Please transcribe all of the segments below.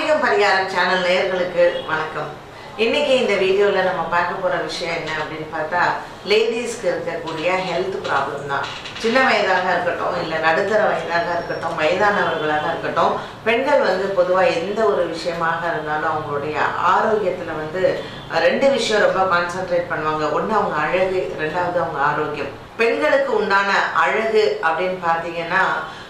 ஆன்மீகம் பரிகாரம் சேனல் நேயர்களுக்கு வணக்கம் இன்னைக்கு இந்த வீடியோல நம்ம பார்க்க போற விஷயம் என்ன அப்படின்னு பார்த்தா லேடிஸ்க்கு இருக்கக்கூடிய ஹெல்த் ப்ராப்ளம் தான் சின்ன வயதாக இருக்கட்டும் இல்லை நடுத்தர வயதாக இருக்கட்டும் வயதானவர்களாக இருக்கட்டும் பெண்கள் வந்து பொதுவாக எந்த ஒரு விஷயமாக இருந்தாலும் அவங்களுடைய ஆரோக்கியத்தில் வந்து அஹ், ரெண்டு விஷயம் ரொம்ப கான்சென்ட்ரேட் பண்ணுவாங்க ஒன்று அவங்க அழகு ரெண்டாவது அவங்க ஆரோக்கியம் பெண்களுக்கு உண்டான அழகு அப்படின்னு பார்த்தீங்கன்னா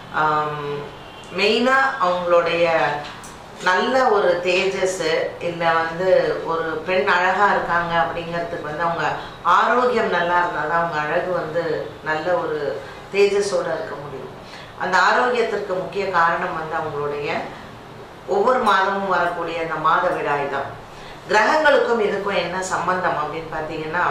மெயினாக அவங்களுடைய நல்ல ஒரு தேஜஸ் இல்லை வந்து ஒரு பெண் அழகாக இருக்காங்க அப்படிங்கிறதுக்கு வந்து அவங்க ஆரோக்கியம் நல்லா இருந்தால் தான் அவங்க அழகு வந்து நல்ல ஒரு தேஜஸோடு இருக்க முடியும் அந்த ஆரோக்கியத்திற்கு முக்கிய காரணம் வந்து அவங்களுடைய ஒவ்வொரு மாதமும் வரக்கூடிய அந்த மாதவிடாய் தான் கிரகங்களுக்கும் இதுக்கும் என்ன சம்பந்தம் அப்படின்னு பார்த்தீங்கன்னா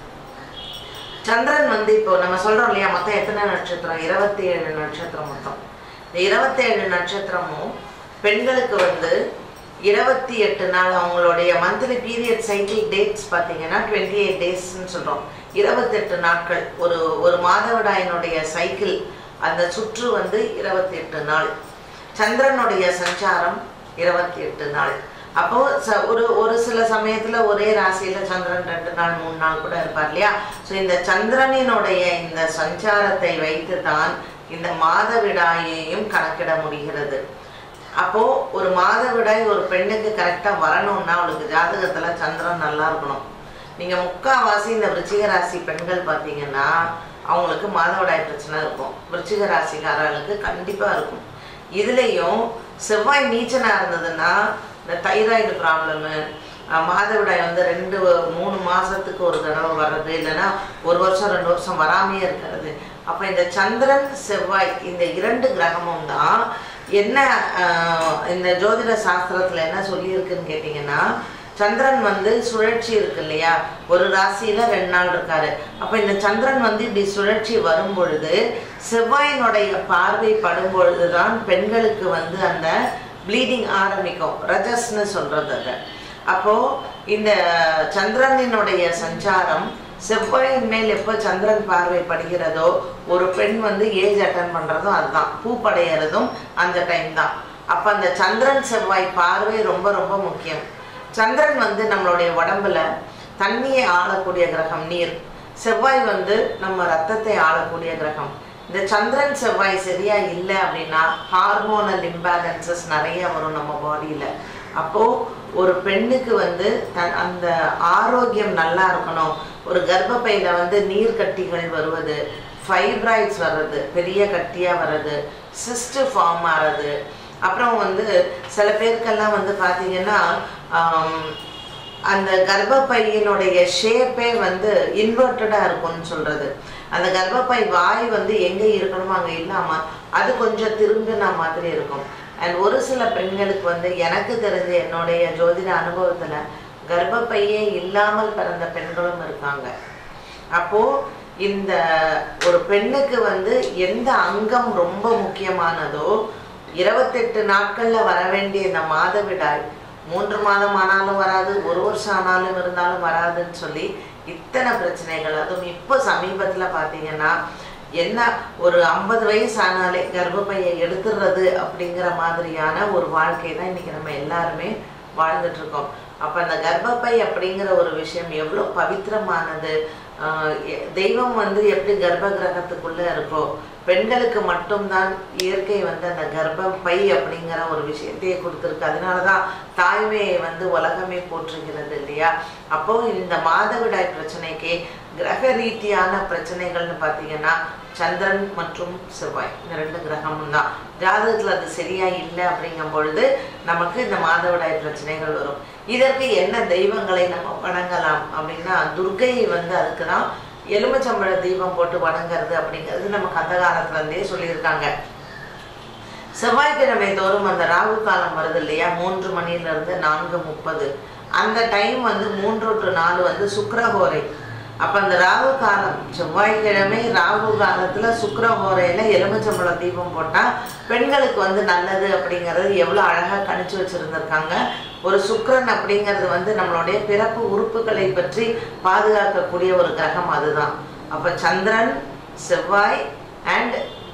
சந்திரன் வந்து இப்போ நம்ம சொல்றோம் இல்லையா மொத்தம் எத்தனை நட்சத்திரம் இருபத்தி ஏழு நட்சத்திரம் மொத்தம் இந்த இருபத்தேழு நட்சத்திரமும் பெண்களுக்கு வந்து இருபத்தி எட்டு நாள் அவங்களுடைய மந்த்லி பீரியட் சைக்கிள் டேட்ஸ் பார்த்தீங்கன்னா டுவெண்ட்டி எயிட் டேஸ்ன்னு சொல்கிறோம் இருபத்தெட்டு நாட்கள் ஒரு ஒரு மாதவிடாயினுடைய சைக்கிள் அந்த சுற்று வந்து இருபத்தி எட்டு நாள் சந்திரனுடைய சஞ்சாரம் இருபத்தி எட்டு நாள் அப்போ ச ஒரு ஒரு சில சமயத்துல ஒரே ராசியில சந்திரன் ரெண்டு நாள் மூணு நாள் கூட இருப்பார் இல்லையா ஸோ இந்த சந்திரனினுடைய இந்த சஞ்சாரத்தை வைத்து தான் இந்த மாதவிடாயையும் கணக்கிட முடிகிறது அப்போ ஒரு மாதவிடாய் ஒரு பெண்ணுக்கு கரெக்டா வரணும்னா அவளுக்கு ஜாதகத்துல சந்திரன் நல்லா இருக்கணும் நீங்க முக்காவாசி இந்த விருச்சிக ராசி பெண்கள் பார்த்தீங்கன்னா அவங்களுக்கு மாதவிடாய் பிரச்சனை இருக்கும் விருச்சிக ராசிக்காரர்களுக்கு கண்டிப்பா இருக்கும் இதுலேயும் செவ்வாய் நீச்சனா இருந்ததுன்னா இந்த தைராய்டு ப்ராப்ளமு மாதவிடாய் வந்து ரெண்டு வ- மூணு மாசத்துக்கு ஒரு தடவை வர்றது இல்லைன்னா ஒரு வருஷம் ரெண்டு வருஷம் வராமையே இருக்கிறது அப்போ இந்த சந்திரன் செவ்வாய் இந்த இரண்டு கிரகமும் தான் என்ன ஆஹ், இந்த ஜோதிட சாஸ்திரத்துல என்ன சொல்லியிருக்குன்னு கேட்டிங்கன்னா சந்திரன் வந்து சுழற்சி இருக்கு இல்லையா ஒரு ராசியில ரெண்டு நாள் இருக்காரு அப்ப இந்த சந்திரன் வந்து இப்படி சுழற்சி வரும் பொழுது செவ்வாயினுடைய பார்வை படும் பொழுதுதான் பெண்களுக்கு வந்து அந்த ப்ளீடிங் ஆரம்பிக்கும் ரஜஸ்னு சொல்றது அதை அப்போ இந்த சந்திரனினுடைய சஞ்சாரம் செவ்வாயின் மேல் எப்போ சந்திரன் பார்வை படுகிறதோ ஒரு பெண் வந்து ஏஜ் அட்டன் பண்றதும் அதுதான் பூப்படையறதும் அந்த டைம் தான் அப்ப அந்த சந்திரன் செவ்வாய் பார்வை ரொம்ப ரொம்ப முக்கியம் சந்திரன் வந்து நம்மளுடைய உடம்புல தண்ணியை ஆளக்கூடிய கிரகம் நீர் செவ்வாய் வந்து நம்ம ரத்தத்தை ஆளக்கூடிய கிரகம் இந்த சந்திரன் செவ்வாய் சரியா இல்லை அப்படின்னா ஹார்மோனல் இம்பேலன்சஸ் நிறைய வரும் நம்ம பாடியில அப்போ ஒரு பெண்ணுக்கு வந்து த- அந்த ஆரோக்கியம் நல்லா இருக்கணும் ஒரு கர்ப்பப்பையில வந்து நீர் கட்டிகள் வருவது ஃபைப்ராய்ட்ஸ் வர்றது பெரிய கட்டியா வர்றது சிஸ்ட் ஃபார்ம் ஆகிறது அப்புறம் வந்து சில பேருக்கெல்லாம் வந்து பார்த்தீங்கன்னா ஆம், அந்த கர்ப்பப்பையினுடைய ஷேப்பே வந்து இன்வெர்ட்டடாக இருக்கும்னு சொல்றது அந்த கர்ப்பப்பை வாய் வந்து எங்கே இருக்கணுமோ அங்கே இல்லாமல் அது கொஞ்சம் திரும்பின மாதிரி இருக்கும் அண்ட் ஒரு சில பெண்களுக்கு வந்து எனக்கு தெரிஞ்ச என்னுடைய ஜோதிட அனுபவத்தில் கர்ப்பப்பையே இல்லாமல் பிறந்த பெண்களும் இருக்காங்க அப்போ இந்த ஒரு பெண்ணுக்கு வந்து எந்த அங்கம் ரொம்ப முக்கியமானதோ இருபத்தெட்டு நாட்கள்ல வர வேண்டிய இந்த மாதவிடாய் மூன்று மாதம் ஆனாலும் வராது ஒரு வருஷம் ஆனாலும் இருந்தாலும் வராதுன்னு சொல்லி இத்தனை பிரச்சனைகள் அதுவும் இப்போ சமீபத்துல பார்த்தீங்கன்னா என்ன ஒரு ஐம்பது வயசு ஆனாலே கர்ப்பப்பையை எடுத்துடுறது அப்படிங்கிற மாதிரியான ஒரு வாழ்க்கை தான் இன்னைக்கு நம்ம எல்லாருமே வாழ்ந்துட்டு இருக்கோம் அப்ப அந்த கர்ப்பப்பை அப்படிங்கிற ஒரு விஷயம் எவ்வளோ பவித்திரமானது ஆஹ் எ- தெய்வம் வந்து எப்படி கர்ப்ப கிரகத்துக்குள்ள இருக்கோ பெண்களுக்கு மட்டும்தான் இயற்கை வந்து அந்த கர்ப்பப்பை அப்படிங்கிற ஒரு விஷயத்தையே கொடுத்துருக்கு அதனாலதான் தாய்மையை வந்து உலகமே போற்றுகிறது இல்லையா அப்போ இந்த மாதவிடாய் பிரச்சனைக்கு கிரக ரீதியான பிரச்சனைகள்னு பார்த்தீங்கன்னா சந்திரன் மற்றும் செவ்வாய் இந்த ரெண்டு கிரகமும் தான் ஜாதகத்தில் அது சரியா இல்லை அப்படிங்கும் பொழுது நமக்கு இந்த மாதவிடாய் பிரச்சனைகள் வரும் இதற்கு என்ன தெய்வங்களை நம்ம வணங்கலாம் அப்படின்னா துர்க்கையை வந்து அதுக்கு தான் எலுமிச்சம்பழ தீபம் போட்டு வணங்குறது அப்படிங்கிறது நமக்கு அந்த காலத்துல இருந்தே சொல்லியிருக்காங்க செவ்வாய்க்கிழமை தோறும் அந்த ராகு காலம் வருது இல்லையா மூன்று மணில இருந்து நான்கு முப்பது அந்த டைம் வந்து மூன்று டு நாலு வந்து சுக்கிரஹோரை அப்ப அந்த ராகு காலம் செவ்வாய்க்கிழமை ராகு காலத்துல சுக்கிரஹோரையில எலுமிச்சம்பழ தீபம் போட்டா பெண்களுக்கு வந்து நல்லது அப்படிங்கிறது எவ்வளவு அழகா கணிச்சு வச்சிருந்திருக்காங்க ஒரு சுக்கிரன் அப்படிங்கிறது வந்து நம்மளுடைய பிறப்பு உறுப்புகளை பற்றி பாதுகாக்கக்கூடிய ஒரு கிரகம் அதுதான் அப்ப சந்திரன் செவ்வாய் அண்ட்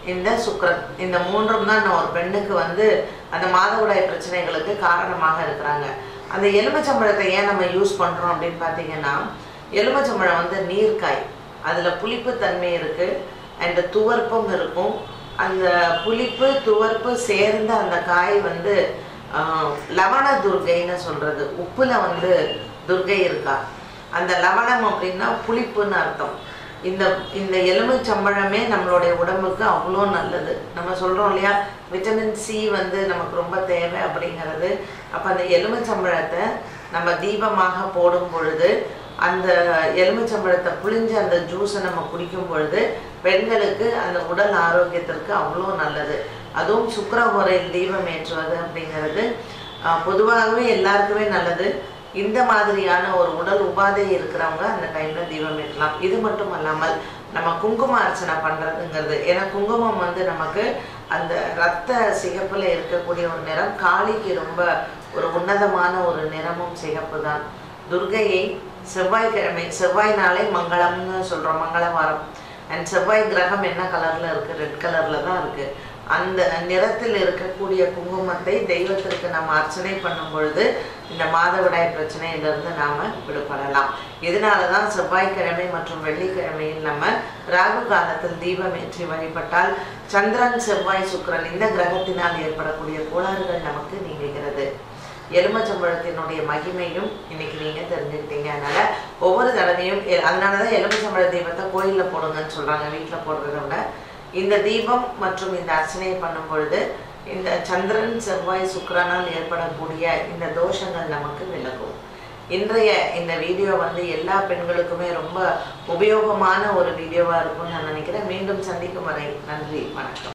இந்த சுக்கிரன் இந்த மூன்றும் தான் ஒரு பெண்ணுக்கு வந்து அந்த மாதவிடாய் பிரச்சனைகளுக்கு காரணமாக இருக்கிறாங்க அந்த எலுமிச்சம்பழத்தை ஏன் நம்ம யூஸ் பண்ணுறோம் அப்படின்னு பார்த்தீங்கன்னா எலுமிச்சம்பழம் வந்து நீர்க்காய் அதில் புளிப்பு தன்மை இருக்குது அண்ட் துவர்ப்பும் இருக்கும் அந்த புளிப்பு துவர்ப்பு சேர்ந்த அந்த காய் வந்து ஆஹ், லவண துர்க்கைன்னு சொல்கிறது உப்புல வந்து துர்க்கை இருக்கா அந்த லவணம் அப்படின்னா புளிப்புன்னு அர்த்தம் இந்த இந்த எலுமிச்சம்பழமே நம்மளுடைய உடம்புக்கு அவ்வளோ நல்லது நம்ம சொல்கிறோம் இல்லையா விட்டமின் சி வந்து நமக்கு ரொம்ப தேவை அப்படிங்கிறது அப்போ அந்த எலுமிச்சம்பழத்தை நம்ம தீபமாக போடும் பொழுது அந்த எலுமிச்சம்பழத்தை புளிஞ்ச அந்த ஜூஸை நம்ம குடிக்கும் பொழுது பெண்களுக்கு அந்த உடல் ஆரோக்கியத்திற்கு அவ்வளோ நல்லது அதுவும் சுக்கரஹோரையில் தீபம் ஏற்றுவது அப்படிங்கிறது ஆஹ், பொதுவாகவே எல்லாருக்குமே நல்லது இந்த மாதிரியான ஒரு உடல் உபாதை இருக்கிறவங்க அந்த டைம்ல தீபம் ஏற்றலாம் இது மட்டும் அல்லாமல் நம்ம குங்கும அர்ச்சனை பண்றதுங்கிறது ஏன்னா குங்குமம் வந்து நமக்கு அந்த ரத்த சிகப்புல இருக்கக்கூடிய ஒரு நிறம் காளிக்கு ரொம்ப ஒரு உன்னதமான ஒரு நிறமும் சிகப்பு தான் துர்கையை செவ்வாய்க்கிழமை செவ்வாய் நாளே மங்களம்னு சொல்றோம் மங்களவாரம் அண்ட் செவ்வாய் கிரகம் என்ன கலர்ல இருக்கு ரெட் கலர்ல தான் இருக்கு அந்த நிறத்தில் இருக்கக்கூடிய குங்குமத்தை தெய்வத்திற்கு நம்ம அர்ச்சனை பண்ணும் பொழுது இந்த மாதவிடாய் பிரச்சனையிலிருந்து நாம விடுபடலாம் இதனால தான் செவ்வாய்க்கிழமை மற்றும் வெள்ளிக்கிழமையில் நம்ம ராகு காலத்தில் தீபம் ஏற்றி வழிபட்டால் சந்திரன் செவ்வாய் சுக்கிரன் இந்த கிரகத்தினால் ஏற்படக்கூடிய கோளாறுகள் நமக்கு நீங்குகிறது எலுமிச்சம்பழத்தினுடைய மகிமையும் இன்னைக்கு நீங்க தெரிஞ்சுக்கிட்டீங்க அதனால ஒவ்வொரு தடவையும் எ- அதனாலதான் எலுமிச்சம்பழ தீபத்தை கோயில்ல போடுங்கன்னு சொல்றாங்க வீட்டுல போடுறதை விட இந்த தீபம் மற்றும் இந்த அர்ச்சனையை பண்ணும் பொழுது இந்த சந்திரன் செவ்வாய் சுக்கிரனால் ஏற்படக்கூடிய இந்த தோஷங்கள் நமக்கு விலகும் இன்றைய இந்த வீடியோ வந்து எல்லா பெண்களுக்குமே ரொம்ப உபயோகமான ஒரு வீடியோவா இருக்கும்னு நான் நினைக்கிறேன் மீண்டும் சந்திக்கும் வரை நன்றி வணக்கம்